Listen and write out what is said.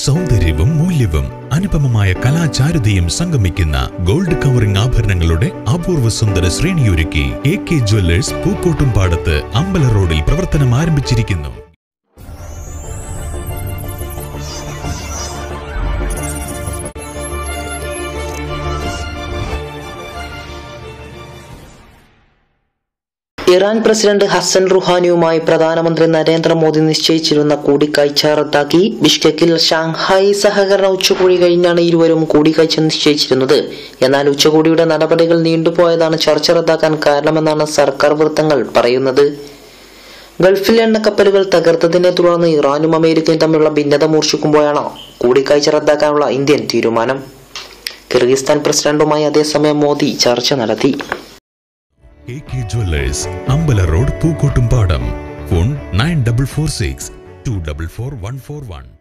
സൗന്ദര്യവും മൂല്യവും അനുപമമായ കലാചാരുതയും സംഗമിക്കുന്ന gold covering ആഭരണങ്ങളുടെ അപൂർവ സുന്ദര ശ്രേണിയൊരുക്കി എ കെ ജ്വല്ലേഴ്സ് പൂക്കോട്ടുംപാടത്ത് അമ്പല റോഡിൽ പ്രവർത്തനം ആരംഭിച്ചിരിക്കുന്നു ഇറാൻ പ്രസിഡന്റ് ഹസൻ റുഹാനിയുമായി പ്രധാനമന്ത്രി നരേന്ദ്രമോദി നിശ്ചയിച്ചിരുന്ന കൂടിക്കാഴ്ച റദ്ദാക്കി ബിഷ്കെക്കിൽ ഷാങ്ഹായി സഹകരണ ഉച്ചകോടി കഴിഞ്ഞാണ് ഇരുവരും കൂടിക്കാഴ്ച നിശ്ചയിച്ചിരുന്നത് എന്നാൽ ഉച്ചകോടിയുടെ നടപടികൾ നീണ്ടുപോയതാണ് ചർച്ച റദ്ദാക്കാൻ കാരണമെന്നാണ് സർക്കാർ വൃത്തങ്ങൾ പറയുന്നത് ഗൾഫിൽ എണ്ണക്കപ്പലുകൾ തകർത്തതിനെ തുടർന്ന് ഇറാനും അമേരിക്കയും തമ്മിലുള്ള ഭിന്നത മൂർച്ഛിക്കുമ്പോഴാണ് കൂടിക്കാഴ്ച റദ്ദാക്കാനുള്ള ഇന്ത്യൻ തീരുമാനം കിർഗിസ്ഥാൻ പ്രസിഡന്റുമായി അതേസമയം മോദി ചർച്ച നടത്തി എ കെ ജ്വല്ലേഴ്സ് അമ്പല road Pookkottumpadam phone nine double four six two double four one four one